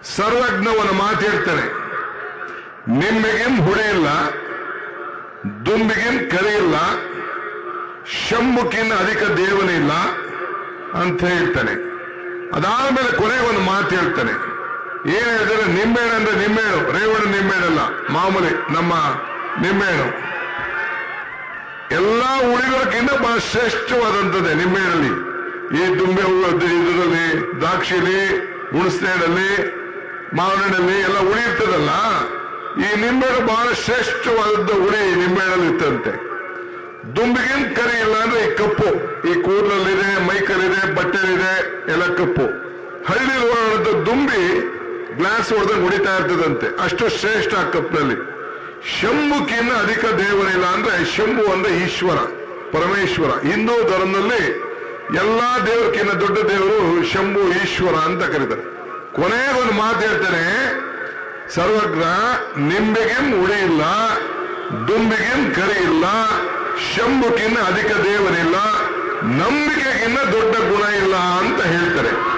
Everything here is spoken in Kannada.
ಸರ್ವಜ್ಞವನ ಮಾತು ಹೇಳ್ತಾನೆ ನಿಮ್ಮಿಗಿನ್ ಹುಳಿ ಇಲ್ಲ ದುಂಬಿಗಿನ್ ಕರಿ ಇಲ್ಲ ಶಂಭುಕಿನ್ ಅಧಿಕ ದೇವನಿಲ್ಲ ಅಂತ ಹೇಳ್ತಾನೆ ಅದಾದ್ಮೇಲೆ ಕೊನೆಗೆ ಒಂದು ಮಾತು ಹೇಳ್ತಾನೆ ಏನ್ ಹೇಳ್ತಾರೆ ನಿಂಬೆಹಣ್ಣು ಅಂದ್ರೆ ನಿಂಬೆಹಣ್ಣು ರೇವಣ ನಿಂಬೆಹಣ್ಣಲ್ಲ ಮಾಮೂಲಿ ನಮ್ಮ ನಿಂಬೆಹಣ್ಣು ಎಲ್ಲಾ ಹುಳಿಗಳಕ್ಕಿಂತ ಬಹಳ ಶ್ರೇಷ್ಠವಾದಂಥದ್ದೇ ನಿಂಬೆಹಣ್ಣಲ್ಲಿ ಈ ದುಂಬೆ ಹೂವು ಇದರಲ್ಲಿ ದ್ರಾಕ್ಷಿಲಿ ಹುಣಸೆಹಣ್ಣಲ್ಲಿ ಮಾವಿನಹಣ್ಣಲ್ಲಿ ಎಲ್ಲ ಹುಳಿ ಇರ್ತದಲ್ಲ ಈ ನಿಂಬೆಹಣ್ಣು ಬಹಳ ಶ್ರೇಷ್ಠವಾದದ್ದು ಹುಳಿ ನಿಂಬೆಹಣ್ಣಲ್ಲಿ ಇರ್ತಂತೆ ದುಂಬಿಗಿನ್ ಕರಿ ಇಲ್ಲ ಅಂದ್ರೆ ಈ ಕಪ್ಪು ಈ ಕೂದಲಲ್ಲಿದೆ ಮೈಕಲ್ಲಿದೆ ಬಟ್ಟೆಲಿದೆ ಎಲ್ಲ ಕಪ್ಪು ಹಳ್ಳಿ ಓಡಾಡೋದು ದುಂಬಿ ಗ್ಲಾಸ್ ಹೊಡೆದಂಗೆ ಹೊಡಿತಾ ಇರ್ತದಂತೆ ಅಷ್ಟು ಶ್ರೇಷ್ಠ ಆ ಕಪ್ನಲ್ಲಿ ಶಂಭುಕಿನ್ನ ಅಧಿಕ ದೇವರಿಲ್ಲ ಅಂದ್ರೆ ಶಂಭು ಅಂದ್ರೆ ಈಶ್ವರ ಪರಮೇಶ್ವರ ಹಿಂದೂ ಧರ್ಮದಲ್ಲಿ ಎಲ್ಲಾ ದೇವರಿಗಿನ್ನ ದೊಡ್ಡ ದೇವರು ಶಂಭು ಈಶ್ವರ ಅಂತ ಕರೀತಾರೆ ಕೊನೆಗೊಂದು ಮಾತು ಹೇಳ್ತಾನೆ ಸರ್ವಜ್ಞ ನಿಂಬೆಗಿನ್ ಉಳಿ ಇಲ್ಲ ದುಂಬಿಗಿನ್ ಕರಿ ಇಲ್ಲ ಶಂಭುಕಿನ್ನ ಅಧಿಕ ದೇವರಿಲ್ಲ ನಂಬಿಕೆಗಿನ್ನ ದೊಡ್ಡ ಗುಣ ಇಲ್ಲ ಅಂತ ಹೇಳ್ತಾರೆ